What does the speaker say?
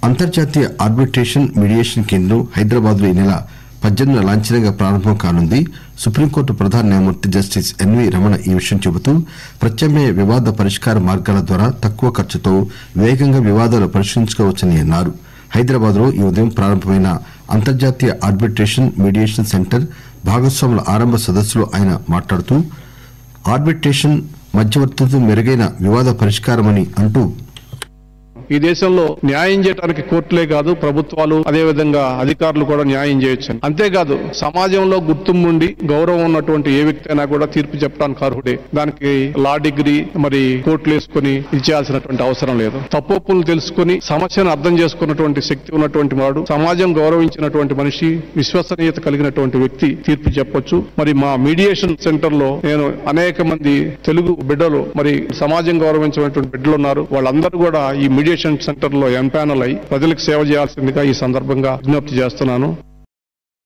అంతర్జాతీయ arbitration mediation కేంద్రం హైదరాబాద్ లో ఈ నెల పద్దెనిమిదిన లాంఛనంగా ప్రారంభం కానుంది సుప్రీంకోర్టు ప్రధాన న్యాయమూర్తి జస్టిస్ ఎన్వి రమణ ఈ విషయం చెబుతూ ప్రత్యామ్నాయ వివాద పరిష్కార మార్గాల ద్వారా తక్కువ ఖర్చుతో వేగంగా వివాదాలు పరిష్కరించుకోవచ్చని అన్నారు హైదరాబాద్ లో ఈ ఉదయం ప్రారంభమైన అంతర్జాతీయ ఆర్బిట్రేషన్ మీడియేషన్ సెంటర్ భాగస్వాముల ఆరంభ సదస్సులో ఆయన మాట్లాడుతూ ఆర్బిట్రేషన్ మధ్యవర్తిత్వం మెరుగైన వివాద పరిష్కారమని అంటూ ఈ దేశంలో న్యాయం చేయడానికి కోర్టులే కాదు ప్రభుత్వాలు అదే విధంగా అధికారులు కూడా న్యాయం చేయొచ్చు అంతేకాదు సమాజంలో గుర్తింపు ఉండి గౌరవం ఉన్నటువంటి ఏ వ్యక్తి అయినా కూడా తీర్పు చెప్పడానికి అర్హుడే దానికి లా డిగ్రీ మరి కోర్టులు వేసుకుని ఇచ్చేయాల్సినటువంటి అవసరం లేదు తప్పులు తెలుసుకుని సమస్యను అర్థం చేసుకున్నటువంటి శక్తి ఉన్నటువంటి వాడు సమాజం గౌరవించినటువంటి మనిషి విశ్వసనీయత కలిగినటువంటి వ్యక్తి తీర్పు చెప్పొచ్చు మరి మా మీడియేషన్ సెంటర్ లో నేను అనేక మంది తెలుగు బిడ్డలు మరి సమాజం గౌరవించినటువంటి బిడ్డలు ఉన్నారు వాళ్ళందరూ కూడా ఈ మీడియేషన్ సెంటర్ లో ఎంపానల్ అయి ప్రజలకు సేవ చేయాల్సిందిగా ఈ సందర్భంగా విజ్ఞప్తి చేస్తున్నాను